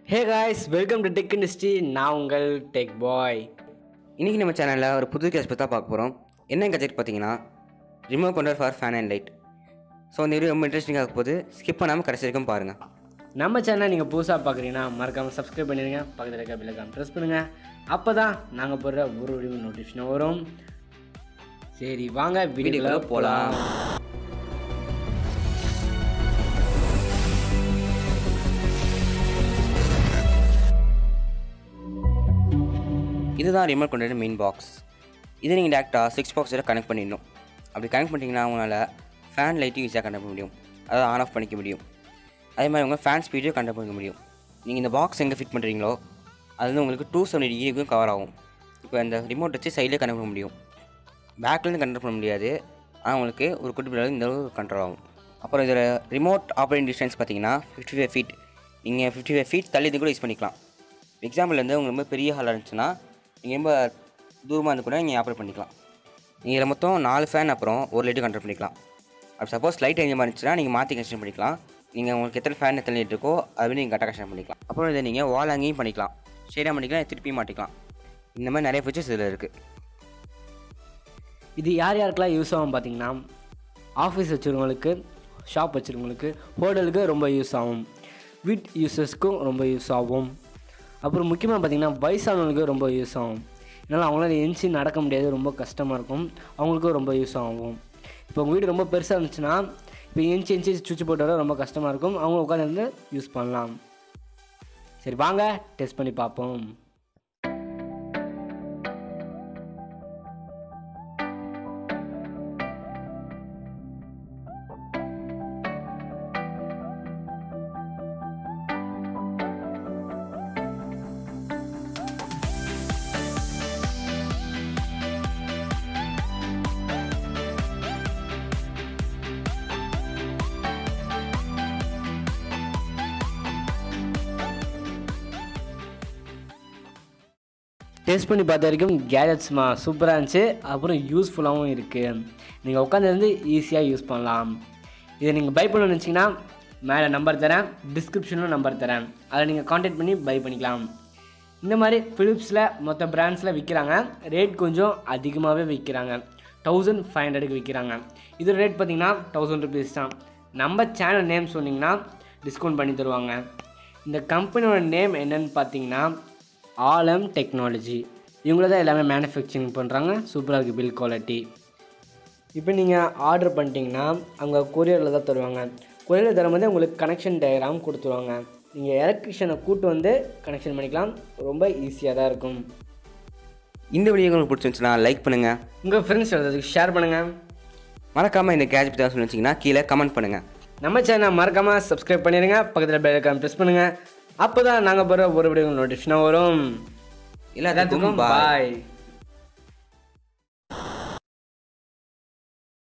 hey guys welcome to tech industry நான் உங்கள் tech பாய் இன்றைக்கி நம்ம சேனலில் ஒரு புது கேஸ் பற்றி தான் பார்க்க போகிறோம் என்ன கஜெட் பார்த்தீங்கன்னா remote control for fan and light so இந்த வீடியோ ரொம்ப இன்ட்ரெஸ்டிங்காக இருக்க போது ஸ்கிப் பண்ணாமல் கடைசி வரைக்கும் பாருங்கள் நம்ம சேனல் நீங்கள் புதுசாக பார்க்குறீங்கன்னா மறக்காமல் சப்ஸ்கிரைப் பண்ணிடுங்க பக்கத்தில் இருக்க பில்லைக்கான ப்ரெஸ் பண்ணுங்கள் அப்போ தான் நாங்கள் போடுற ஒரு வீடியோ நோட்டிஃபிகேஷன் வரும் சரி வாங்க வீடியோக்குள்ள வீடியோக்குள்ள போகலாம் போகலாம் இதுதான் ரிமோட் கண்ட்ரோல் மெயின் பாக்ஸ் இது நீங்கள் டேரெக்டாக சிக்ஸ் பாக்ஸில் கனெக்ட் பண்ணிடணும் அப்படி கனெக்ட் பண்ணிட்டீங்கன்னா உங்களால் ஃபேன் லைட்டையும் ஈஸியாக கனெக்ட் பண்ண முடியும் அதாவது ஆன் ஆஃப் பண்ணிக்க முடியும் அதே மாதிரி உங்கள் ஃபேன் ஸ்பீடையும் கண்ட்ரோல் பண்ணிக்க முடியும் நீங்கள் இந்த பாக்ஸ் எங்கே ஃபிட் பண்ணுறீங்களோ அது வந்து உங்களுக்கு டூ செவன்டி டிகிரிக்கும் கவர் ஆகும் இப்போ இந்த ரிமோட் வச்சு சைட்லேயே கனெக்ட் பண்ண முடியும் பேக்லேருந்து கண்ட்ரோல் பண்ண முடியாது ஆனால் உங்களுக்கு ஒரு குட்டி பிள்ளை இந்த அளவுக்கு கண்ட்ரோல் ஆகும் அப்புறம் இதில் ரிமோட் ஆப்ரேட்டிங் டிஸ்டன்ஸ் பார்த்தீங்கன்னா ஃபிஃப்டி ஃபைவ் ஃபீட் நீங்கள் ஃபிஃப்டி ஃபைவ் ஃபீட் தள்ளி இது கூட யூஸ் பண்ணிக்கலாம் எக்ஸாம்பிள் வந்து உங்களுக்கு ரொம்ப பெரிய ஹாலாக இருந்துச்சுன்னா நீங்கள் ரொம்ப தூரமாக இருந்து கூட நீங்கள் ஆப்ரேட் பண்ணிக்கலாம் நீங்கள் இதில் மொத்தம் நாலு ஃபேன் அப்புறம் ஒரு லைட்டு கண்ட்ரோல் பண்ணிக்கலாம் அப்படி சப்போஸ் லைட் எங்கே இருந்துச்சுன்னா நீங்கள் மாற்றி கன்ஸ்டன் பண்ணிக்கலாம் நீங்கள் உங்களுக்கு எத்தனை ஃபேன் எத்தனை லைட் இருக்கோ அது நீங்கள் கரெக்டாக கன்ஸ்டன் பண்ணிக்கலாம் அப்புறம் இதை நீங்கள் வால் அங்கேயும் பண்ணிக்கலாம் ஷேடாக பண்ணிக்கலாம் திருப்பி மாட்டிக்கலாம் இந்த மாதிரி நிறைய ஃபீச்சர்ஸ் இதில் இருக்குது இது யார் யாருக்கெல்லாம் யூஸ் ஆகும் பார்த்தீங்கன்னா ஆஃபீஸ் வச்சுருவங்களுக்கு ஷாப் வச்சுருவங்களுக்கு ஹோட்டலுக்கு ரொம்ப யூஸ் ஆகும் வீட் யூசர்ஸ்க்கும் ரொம்ப யூஸ் ஆகும் அப்புறம் முக்கியமாக பார்த்தீங்கன்னா வயசானவங்களுக்கு ரொம்ப யூஸ் ஆகும் இதனால் அவங்களால எஞ்சி நடக்க முடியாது ரொம்ப கஷ்டமாக இருக்கும் அவங்களுக்கும் ரொம்ப யூஸ் ஆகும் இப்போ உங்கள் வீடு ரொம்ப பெருசாக இருந்துச்சுன்னா இப்போ எஞ்சி எஞ்சி சுவிட்ச் போட்டு வர ரொம்ப கஷ்டமாக இருக்கும் அவங்க உட்காந்து யூஸ் பண்ணலாம் சரி வாங்க டெஸ்ட் பண்ணி பார்ப்போம் டெஸ்ட் பண்ணி பார்த்த வரைக்கும் கேஜெட்ஸ்மா சூப்பராக இருந்துச்சு அப்புறம் யூஸ்ஃபுல்லாகவும் இருக்குது நீங்கள் உட்காந்துருந்து ஈஸியாக யூஸ் பண்ணலாம் இதை நீங்கள் பை பண்ணணும்னு நினச்சிங்கன்னா மேலே நம்பர் தரேன் டிஸ்கிரிப்ஷனில் நம்பர் தரேன் அதை நீங்கள் காண்டாக்ட் பண்ணி பை பண்ணிக்கலாம் இந்த மாதிரி ஃபிலிப்ஸில் மொத்த பிராண்ட்ஸில் விற்கிறாங்க ரேட் கொஞ்சம் அதிகமாகவே விற்கிறாங்க தௌசண்ட் ஃபைவ் ஹண்ட்ரடுக்கு விற்கிறாங்க இது ரேட் பார்த்தீங்கன்னா தௌசண்ட் ருபீஸ் தான் நம்ம சேனல் நேம் சொன்னிங்கன்னா டிஸ்கவுண்ட் பண்ணி தருவாங்க இந்த கம்பெனியோட நேம் என்னன்னு பார்த்தீங்கன்னா ஆலம் டெக்னாலஜி இவங்கள தான் எல்லாமே மேனுஃபேக்சரிங் பண்ணுறாங்க சூப்பராக இருக்குது பில் குவாலிட்டி இப்போ நீங்கள் ஆர்டர் பண்ணிட்டீங்கன்னா அவங்க கொரியரில் தான் தருவாங்க கொரியரில் தரும்போது உங்களுக்கு கனெக்ஷன் டயக்ராம் கொடுத்துருவாங்க நீங்கள் எலக்ட்ரிஷியனை கூட்டு வந்து கனெக்ஷன் பண்ணிக்கலாம் ரொம்ப ஈஸியாக தான் இருக்கும் இந்த வீடியோ உங்களுக்கு பிடிச்சிருந்துச்சுன்னா லைக் பண்ணுங்கள் உங்கள் ஃப்ரெண்ட்ஸ் எழுதுறதுக்கு ஷேர் பண்ணுங்கள் மறக்காமல் இந்த கேஜ் பற்றி சொல்லி வச்சிங்கன்னா கீழே கமெண்ட் பண்ணுங்கள் நம்ம சேனல் மறக்காமல் சப்ஸ்கிரைப் பண்ணிடுங்க பக்கத்தில் பெல் ஐக்கான் ப்ரெஸ் பண்ணுங்கள் அப்போ தான் நாங்கள் போகிற ஒரு வீடியோ நோட்டிஃபிகேஷனாக வரும் எல்லாத்துக்கும் பாய் பாய்